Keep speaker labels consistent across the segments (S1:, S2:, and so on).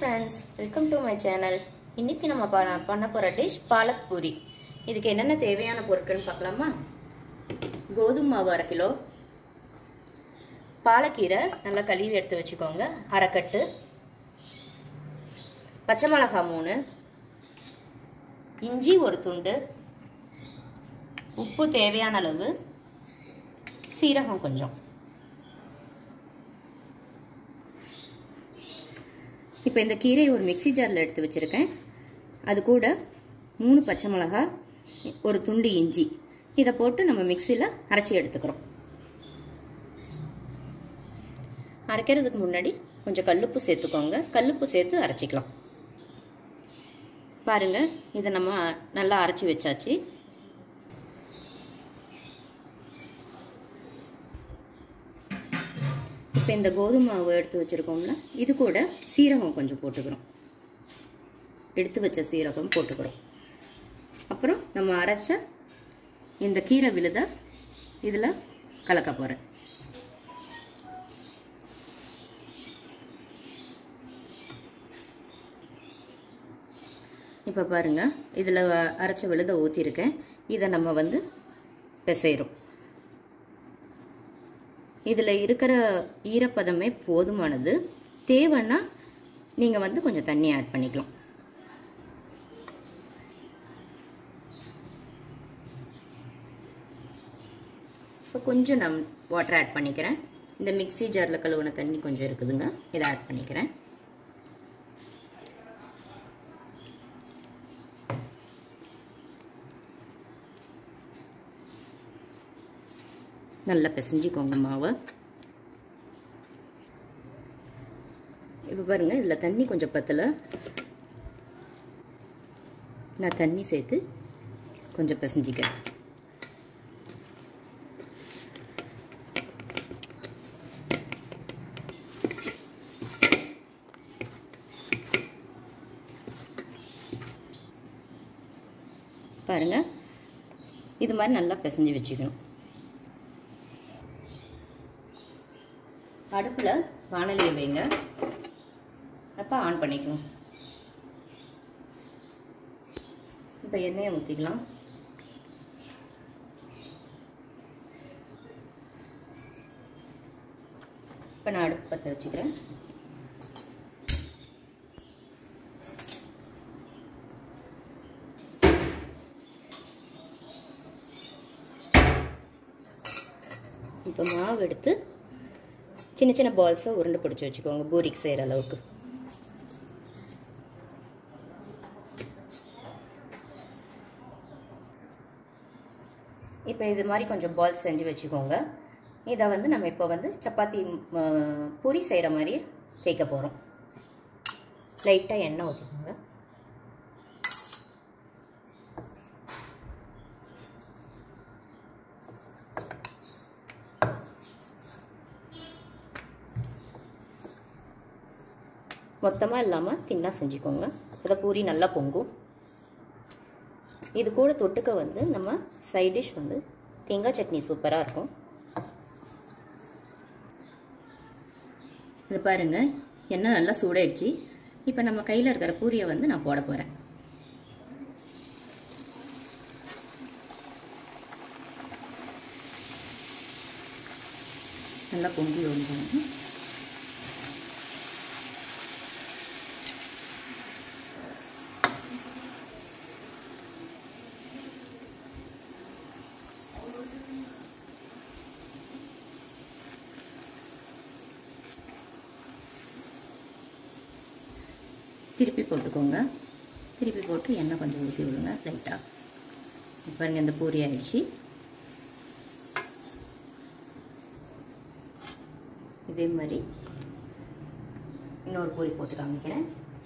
S1: friends welcome to my channel இன்னைக்கு நம்ம ப- பண்ண போகிற டிஷ் பாலக் பூரி இதுக்கு என்னென்ன தேவையான பொருட்கள்னு பார்க்கலாமா கோதுமை மாவு அரை கிலோ பாலக்கீரை நல்லா கழுவி எடுத்து வச்சுக்கோங்க அரைக்கட்டு பச்சை மிளகாய் மூணு இஞ்சி ஒரு துண்டு உப்பு தேவையான அளவு சீரகம் கொஞ்சம் இப்போ இந்த கீரையை ஒரு மிக்ஸி ஜாரில் எடுத்து வச்சுருக்கேன் அது கூட மூணு பச்சை மிளகா ஒரு துண்டு இஞ்சி இதை போட்டு நம்ம மிக்சியில் அரைச்சி எடுத்துக்கிறோம் அரைக்கிறதுக்கு முன்னாடி கொஞ்சம் கல்லுப்பு சேர்த்துக்கோங்க கல்லுப்பு சேர்த்து அரைச்சிக்கலாம் பாருங்க இதை நம்ம நல்லா அரைச்சி வச்சாச்சு இப்போ இந்த கோதுமை மாவு எடுத்து வச்சுருக்கோம்ல இது கூட சீரகம் கொஞ்சம் போட்டுக்கிறோம் எடுத்து வச்ச சீரகம் போட்டுக்கிறோம் அப்புறம் நம்ம அரைச்ச இந்த கீரை விழுத இதில் கலக்க போகிறேன் இப்போ பாருங்கள் இதில் அரைச்ச விழுத ஊற்றிருக்கேன் இதை நம்ம வந்து பிசைகிறோம் இதில் இருக்கிற ஈரப்பதமே போதுமானது தேவைன்னா நீங்கள் வந்து கொஞ்சம் தண்ணி ஆட் பண்ணிக்கலாம் இப்போ கொஞ்சம் நான் வாட்டர் ஆட் பண்ணிக்கிறேன் இந்த மிக்ஸி ஜாரில் கழுவுன தண்ணி கொஞ்சம் இருக்குதுங்க இதை ஆட் பண்ணிக்கிறேன் நல்லா பிசைஞ்சிக்கோங்க மாவை இப்போ பாருங்கள் இதில் தண்ணி கொஞ்சம் பத்தலை நான் தண்ணி சேர்த்து கொஞ்சம் பிசைஞ்சிக்கிறேன் பாருங்கள் இது மாதிரி நல்லா பிசைஞ்சு வச்சுக்கணும் அடுப்பில் வானலியை வைங்க அப்போ ஆன் பண்ணிக்கணும் இப்போ எண்ணெயை ஊற்றிக்கலாம் இப்போ நான் அடுப்பு பற்ற வச்சுக்கிறேன் இப்போ மாவு எடுத்து சின்ன சின்ன பால்ஸை உருண்டை பிடிச்சி வச்சுக்கோங்க பூரிக்கு செய்கிற அளவுக்கு இப்போ இது மாதிரி கொஞ்சம் பால்ஸ் செஞ்சு வச்சுக்கோங்க இதை வந்து நம்ம இப்போ வந்து சப்பாத்தி பூரி செய்கிற மாதிரி தேய்க்க போகிறோம் லைட்டாக எண்ணெய் ஊற்றிக்கோங்க மொத்தமாக இல்லாமல் தின்னாக செஞ்சுக்கோங்க இதை பூரி நல்லா பொங்கும் இது கூட தொட்டுக்க வந்து நம்ம சைட் டிஷ் வந்து தேங்காய் சட்னி சூப்பராக இருக்கும் இது பாருங்கள் எண்ணெய் நல்லா சூடாயிடுச்சு இப்போ நம்ம கையில் இருக்கிற பூரியை வந்து நான் போட போகிறேன் நல்லா பொங்கி ஒழுங்கு திருப்பி போட்டுக்கோங்க திருப்பி போட்டு எண்ணெய் கொஞ்சம் ஊற்றி விடுங்க லைட்டாக பாருங்க இந்த பூரி ஆயிடுச்சு இதே மாதிரி இன்னொரு பூரி போட்டு காமிக்கிறேன்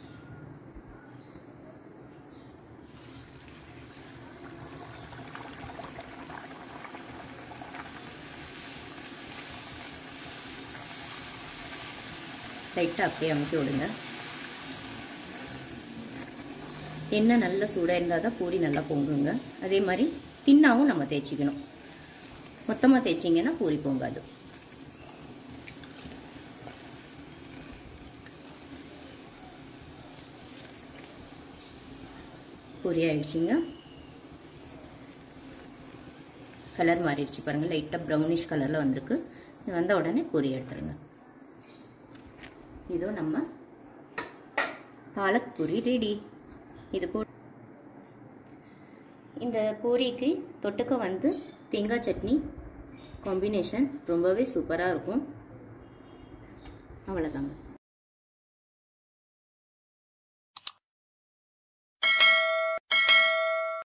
S1: லைட்டாக அப்படியே அமுக்கி விடுங்க எண்ணெய் நல்லா சூடாக இருந்தால் தான் பூரி நல்லா பொங்குங்க அதே மாதிரி தின்னாவும் நம்ம தேய்ச்சிக்கணும் மொத்தமாக தேய்ச்சிங்கன்னா பூரி பொங்காது பொரி ஆயிடுச்சுங்க கலர் மாறிடுச்சு பாருங்கள் லைட்டாக ப்ரௌனிஷ் கலரில் வந்திருக்கு இது வந்த உடனே பொரி எடுத்துருங்க இதோ நம்ம பாலக் பூரி ரெடி இது கூட இந்த பூரிக்கு தொட்டுக்க வந்து தேங்காய் சட்னி காம்பினேஷன் ரொம்பவே சூப்பராக இருக்கும் அவ்வளோதாங்க